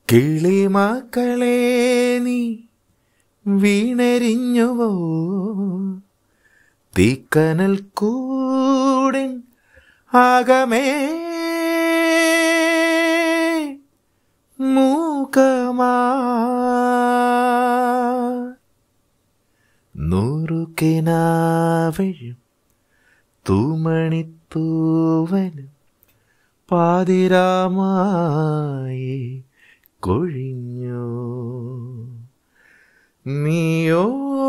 കിളിമക്കളെ നീ വീണരിഞ്ഞുവോ തീക്കനൽ കൂടിൻ ആകമേ മൂകമാ നൂറു കിനാവഴും തൂമണിത്തൂവലും പാതിരാമായി കൊഴിഞ്ഞു നീയോ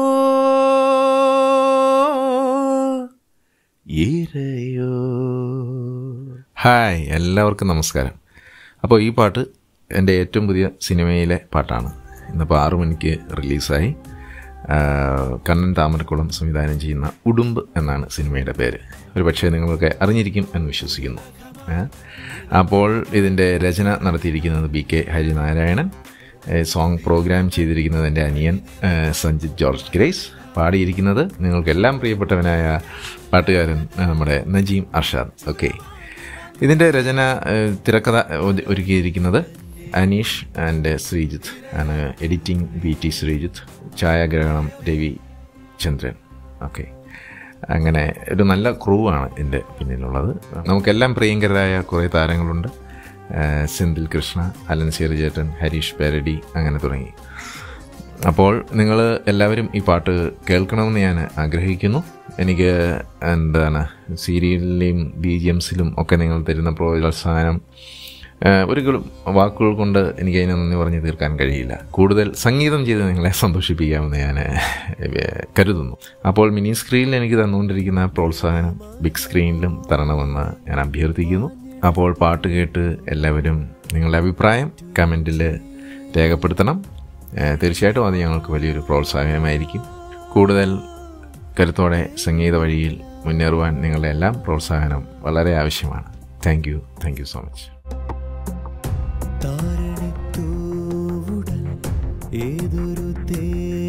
ഇരയോ ഹായ് എല്ലാവർക്കും നമസ്കാരം അപ്പോൾ ഈ പാട്ട് എൻ്റെ ഏറ്റവും പുതിയ സിനിമയിലെ പാട്ടാണ് ഇന്നിപ്പോൾ ആറു മണിക്ക് റിലീസായി ആ, കണ്ണൻ താമരക്കുളം സംവിധാനം ചെയ്യുന്ന ഉടുമ്പ് എന്നാണ് സിനിമയുടെ പേര് ഒരു പക്ഷേ നിങ്ങളൊക്കെ അറിഞ്ഞിരിക്കും എന്ന് വിശ്വസിക്കുന്നു ഏ? അപ്പോൾ ഇതിൻ്റെ രചന നടത്തിയിരിക്കുന്നത് ബി കെ ഹരിനാരായണൻ ഏ, സോങ് പ്രോഗ്രാം ചെയ്തിരിക്കുന്നത് എൻ്റെ അനിയൻ ഏ, സഞ്ജിത് ജോർജ് ഗ്രേസ് പാടിയിരിക്കുന്നത് നിങ്ങൾക്കെല്ലാം പ്രിയപ്പെട്ടവനായ പാട്ടുകാരൻ ഏ, നമ്മുടെ നജീം അർഷാദ് ഓക്കെ ഇതിൻ്റെ രചന ഏ, തിരക്കഥ ഒരു- ഒരുക്കിയിരിക്കുന്നത് അനീഷ് ആൻഡ് ശ്രീജിത്ത് ആണ് എഡിറ്റിംഗ് ബി ടി ശ്രീജിത്ത് ഛായാഗ്രഹണം രവി ചന്ദ്രൻ ഓക്കെ അങ്ങനെ ഒരു നല്ല ക്രൂ ആണ് ഇതിൻ്റെ പിന്നിലുള്ളത് നമുക്കെല്ലാം പ്രിയങ്കരായ കുറേ താരങ്ങളുണ്ട് ആ, സെന്തിൽ കൃഷ്ണ അലൻ ചേട്ടൻ ഹരീഷ് പേരടി അങ്ങനെ തുടങ്ങി അപ്പോൾ നിങ്ങൾ എല്ലാവരും ഈ പാട്ട് കേൾക്കണമെന്ന് ഞാൻ ആഗ്രഹിക്കുന്നു എനിക്ക് എന്താണ് സീരിയലിലെയും ബി ജി എംസിലും ഒക്കെ നിങ്ങൾ തരുന്ന പ്രോത്സാഹനം ഏഹ്, ഒരിക്കലും വാക്കുകൾ കൊണ്ട് എനിക്ക് അതിനെ നന്ദി പറഞ്ഞ് തീർക്കാൻ കഴിയില്ല കൂടുതൽ സംഗീതം ചെയ്ത് നിങ്ങളെ സന്തോഷിപ്പിക്കാമെന്ന് ഞാൻ ഏഹ്, കരുതുന്നു അപ്പോൾ മിനി സ്ക്രീനിൽ എനിക്ക് തന്നുകൊണ്ടിരിക്കുന്ന പ്രോത്സാഹനം ബിഗ് സ്ക്രീനിലും തരണമെന്ന് ഞാൻ അഭ്യർത്ഥിക്കുന്നു അപ്പോൾ പാട്ട് കേട്ട് എല്ലാവരും നിങ്ങളുടെ അഭിപ്രായം കമൻറ്റിൽ രേഖപ്പെടുത്തണം ഏഹ്, തീർച്ചയായിട്ടും അത് ഞങ്ങൾക്ക് വലിയൊരു പ്രോത്സാഹനമായിരിക്കും കൂടുതൽ കരുത്തോടെ സംഗീത വഴിയിൽ മുന്നേറുവാൻ നിങ്ങളുടെ എല്ലാം പ്രോത്സാഹനം വളരെ ആവശ്യമാണ് thank you thank you so much താരണിത്തൂവുടൽ ഏതൊരു തേ